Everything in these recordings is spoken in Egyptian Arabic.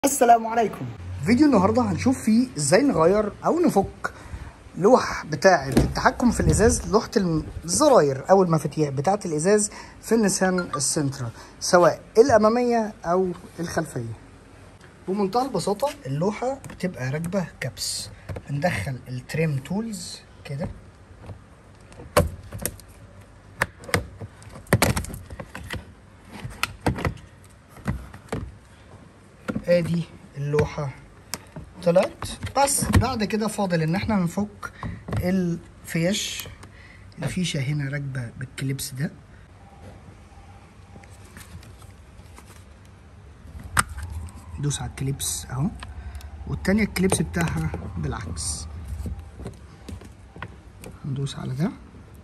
السلام عليكم فيديو النهارده هنشوف فيه ازاي نغير او نفك لوح بتاعة التحكم في الازاز لوحة الزراير او المفاتيح بتاعة الازاز في النيسان السنترا سواء الامامية او الخلفية بمنتهى البساطة اللوحة بتبقى راكبة كبس بندخل التريم تولز كده ادي اللوحة طلعت بس بعد كده فاضل ان احنا نفك الفيش الفيشة هنا راكبة بالكليبس ده دوس على الكليبس اهو والتانية الكليبس بتاعها بالعكس ندوس على ده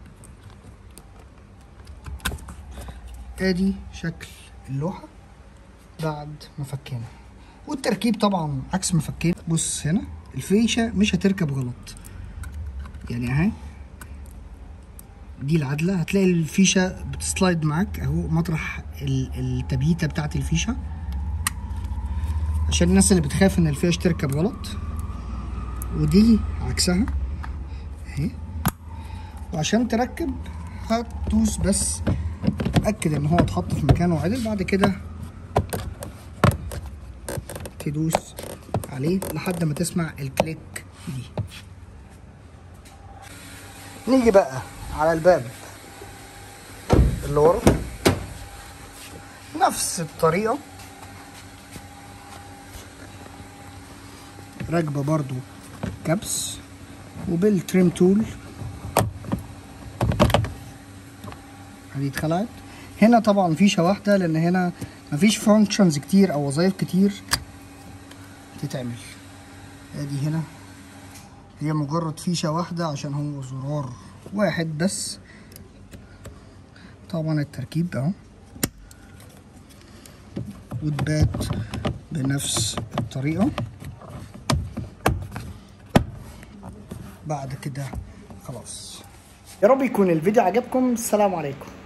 ادي شكل اللوحة بعد ما فكينا والتركيب طبعا عكس ما فكينا بص هنا الفيشه مش هتركب غلط يعني اهي دي العدله هتلاقي الفيشه بتسلايد معاك اهو مطرح التبييته بتاعت الفيشه عشان الناس اللي بتخاف ان الفيش تركب غلط ودي عكسها اهي وعشان تركب هتدوس بس اتاكد ان هو اتحط في مكانه عدل بعد كده تدوس عليه لحد ما تسمع الكليك دي نيجي بقى على الباب اللي ورا نفس الطريقة راكبة برضو كبس وبالتريم تول دي اتخلعت هنا طبعا فيشة واحدة لان هنا مفيش فانكشنز كتير او وظايف كتير تتعمل ادي هنا هي مجرد فيشة واحدة عشان هو زرار واحد بس طبعا التركيب اهو وتبات بنفس الطريقة بعد كده خلاص يا رب يكون الفيديو عجبكم السلام عليكم